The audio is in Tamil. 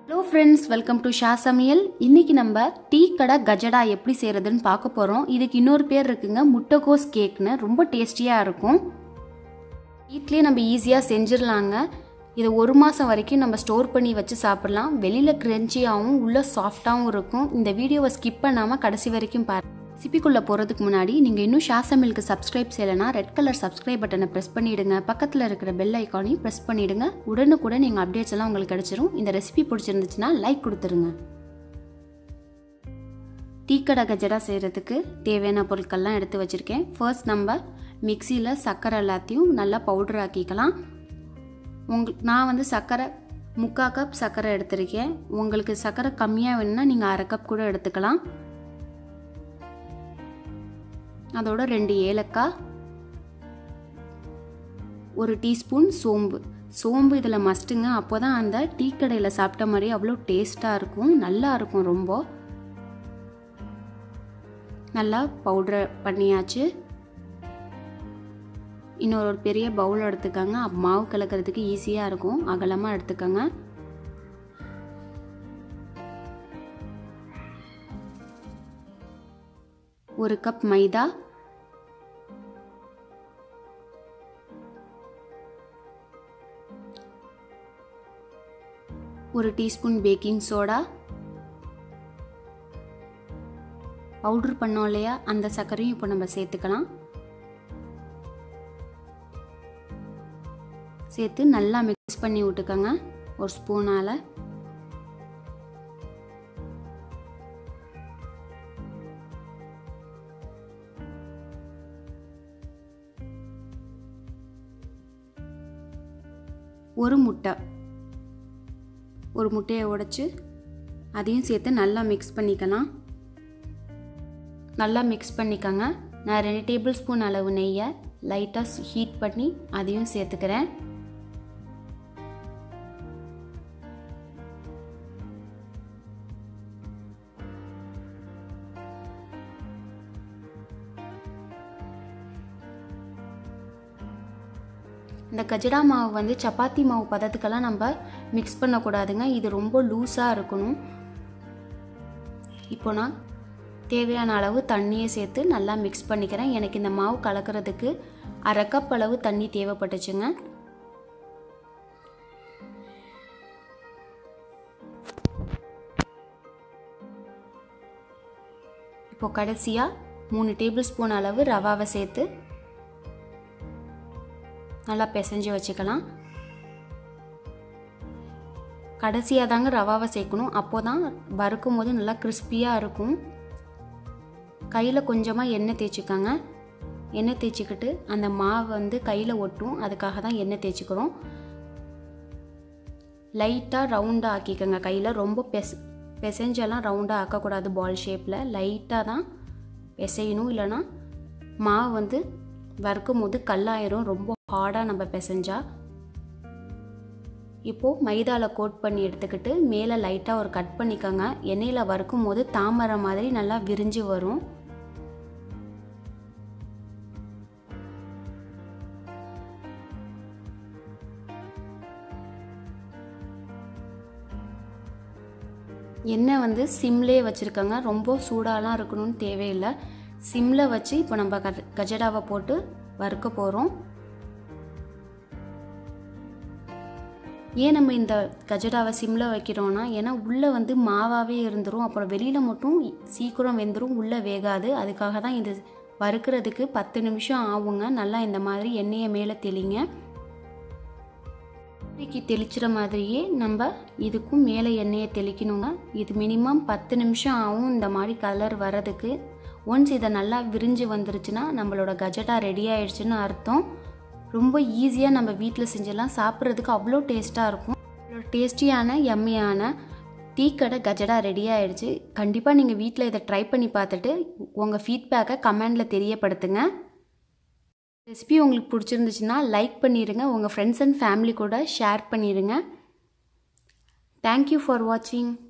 hello friends welcome to Sha Samayal இன்னைக்கு நம்ம டீ கடை கஜடா எப்படி செய்கிறதுன்னு பார்க்க போகிறோம் இதுக்கு இன்னொரு பேர் இருக்குங்க முட்டைகோஸ் கேக்னு ரொம்ப டேஸ்டியாக இருக்கும் வீட்லேயே நம்ம ஈஸியாக செஞ்சிடலாங்க இதை ஒரு மாதம் வரைக்கும் நம்ம ஸ்டோர் பண்ணி வச்சு சாப்பிடலாம் வெளியில் க்ரன்ச்சியாகவும் உள்ளே சாஃப்டாகவும் இருக்கும் இந்த வீடியோவை ஸ்கிப் பண்ணாமல் கடைசி வரைக்கும் பாரு ரெசிபிக்குள்ளே போகிறதுக்கு முன்னாடி நீங்கள் இன்னும் ஷா சமையலுக்கு சப்ஸ்கிரைப் செய்யலைன்னா ரெட் கலர் சப்ஸ்கிரைப் பட்டனை ப்ரெஸ் பண்ணிவிடுங்க பக்கத்தில் இருக்கிற பெல் ஐக்கானையும் ப்ரெஸ் பண்ணிவிடுங்க உடனுக்குடன் நீங்கள் அப்டேட்ஸ் எல்லாம் உங்களுக்கு கிடச்சிரும் இந்த ரெசிபி பிடிச்சிருந்துச்சுன்னா லைக் கொடுத்துருங்க டீ கடை கஜடா செய்கிறதுக்கு தேவையான பொருட்கள்லாம் எடுத்து வச்சுருக்கேன் ஃபர்ஸ்ட் நம்ம மிக்சியில் சர்க்கரை எல்லாத்தையும் நல்லா பவுடர் ஆக்கிக்கலாம் உங்கள் நான் வந்து சர்க்கரை முக்கால் கப் சர்க்கரை எடுத்திருக்கேன் உங்களுக்கு சர்க்கரை கம்மியாக வேணும்னா நீங்கள் அரை கப் கூட எடுத்துக்கலாம் அதோட ரெண்டு ஏலக்காய் ஒரு டீஸ்பூன் சோம்பு சோம்பு இதில் மஸ்ட்டுங்க அப்போ தான் அந்த டீ கடையில் சாப்பிட்ட மாதிரி அவ்வளோ டேஸ்ட்டாக இருக்கும் நல்லா இருக்கும் ரொம்ப நல்லா பவுடர் பண்ணியாச்சு இன்னொரு ஒரு பெரிய பவுல் எடுத்துக்கோங்க மாவு கலக்கிறதுக்கு ஈஸியாக இருக்கும் அகலமாக எடுத்துக்கோங்க ஒரு கப் மைதா ஒரு டீஸ்பூன் பேக்கிங் சோடா பவுடர் பண்ணோம் இல்லையா அந்த சர்க்கரையும் இப்போ நம்ம சேர்த்துக்கலாம் சேர்த்து நல்லா மிக்ஸ் பண்ணி விட்டுக்கோங்க ஒரு ஸ்பூனால் ஒரு முட்டை ஒரு முட்டையை உடைச்சி அதையும் சேர்த்து நல்லா மிக்ஸ் பண்ணிக்கலாம் நல்லா மிக்ஸ் பண்ணிக்கோங்க நான் ரெண்டு டேபிள் ஸ்பூன் அளவு நெய்யை லைட்டாக ஹீட் பண்ணி அதையும் சேர்த்துக்கிறேன் இந்த கஜடா மாவு வந்து சப்பாத்தி மாவு பதத்துக்கெல்லாம் நம்ம மிக்ஸ் பண்ணக்கூடாதுங்க இது ரொம்ப லூஸாக இருக்கணும் இப்போ நான் தேவையான அளவு தண்ணியை சேர்த்து நல்லா மிக்ஸ் பண்ணிக்கிறேன் எனக்கு இந்த மாவு கலக்கிறதுக்கு அரை கப் அளவு தண்ணி தேவைப்பட்டுச்சுங்க இப்போ கடைசியாக மூணு டேபிள் ஸ்பூன் அளவு ரவாவை சேர்த்து நல்லா பிசைஞ்சு வச்சுக்கலாம் கடைசியாக தாங்க ரவாவை சேர்க்கணும் அப்போ தான் வறுக்கும் போது நல்லா கிறிஸ்பியாக இருக்கும் கையில் கொஞ்சமாக எண்ணெய் தேய்ச்சிக்கோங்க எண்ணெய் தேய்ச்சிக்கிட்டு அந்த மாவு வந்து கையில் ஒட்டும் அதுக்காக தான் எண்ணெய் தேய்ச்சிக்கிறோம் லைட்டாக ரவுண்டாக ஆக்கிக்கோங்க கையில் ரொம்ப பெஸ் பெசஞ்செல்லாம் ரவுண்டாக ஆக்கக்கூடாது பால் ஷேப்பில் லைட்டாக தான் பிசையணும் இல்லைன்னா மாவு வந்து வறுக்கும் போது கல்லாயிரும் ரொம்ப ஹார்டாக நம்ம பிசைஞ்சா இப்போது மைதாவில் கோட் பண்ணி எடுத்துக்கிட்டு மேலே லைட்டாக ஒரு கட் பண்ணிக்கோங்க எண்ணெயில் வறுக்கும் போது தாமரை மாதிரி நல்லா விரிஞ்சு வரும் எண்ணெய் வந்து சிம்லே வச்சுருக்கோங்க ரொம்ப சூடாலாம் இருக்கணும்னு தேவையில்லை சிம்மில் வச்சு இப்போ நம்ம க கஜடாவை போட்டு வறுக்க போகிறோம் ஏன் நம்ம இந்த கஜடாவை சிம்மில் வைக்கிறோன்னா ஏன்னா உள்ளே வந்து மாவாகவே இருந்துடும் அப்புறம் வெளியில் மட்டும் சீக்கிரம் வெந்துடும் உள்ளே வேகாது அதுக்காக தான் இது வறுக்கிறதுக்கு பத்து நிமிஷம் ஆகுங்க நல்லா இந்த மாதிரி எண்ணெயை மேலே தெளிங்க இன்றைக்கி தெளிச்சிற மாதிரியே நம்ம இதுக்கும் மேலே எண்ணெயை தெளிக்கணுங்க இது மினிமம் பத்து நிமிஷம் ஆகும் இந்த மாதிரி கலர் வரதுக்கு ஒன்ஸ் இதை நல்லா விரிஞ்சு வந்துருச்சுன்னா நம்மளோட கஜட்டா ரெடி ஆயிடுச்சுன்னு அர்த்தம் ரொம்ப ஈஸியாக நம்ம வீட்டில் செஞ்சிடலாம் சாப்பிட்றதுக்கு அவ்வளோ டேஸ்ட்டாக இருக்கும் அவ்வளோ டேஸ்டியான எம்மியான டீ கடை கஜடா ரெடி ஆயிடுச்சு கண்டிப்பாக நீங்கள் வீட்டில் இதை ட்ரை பண்ணி பார்த்துட்டு உங்கள் ஃபீட்பேக்கை கமெண்டில் தெரியப்படுத்துங்க ரெசிபி உங்களுக்கு பிடிச்சிருந்துச்சுன்னா லைக் பண்ணிடுங்க உங்கள் ஃப்ரெண்ட்ஸ் அண்ட் ஃபேமிலி கூட ஷேர் பண்ணிடுங்க தேங்க்யூ ஃபார் வாட்சிங்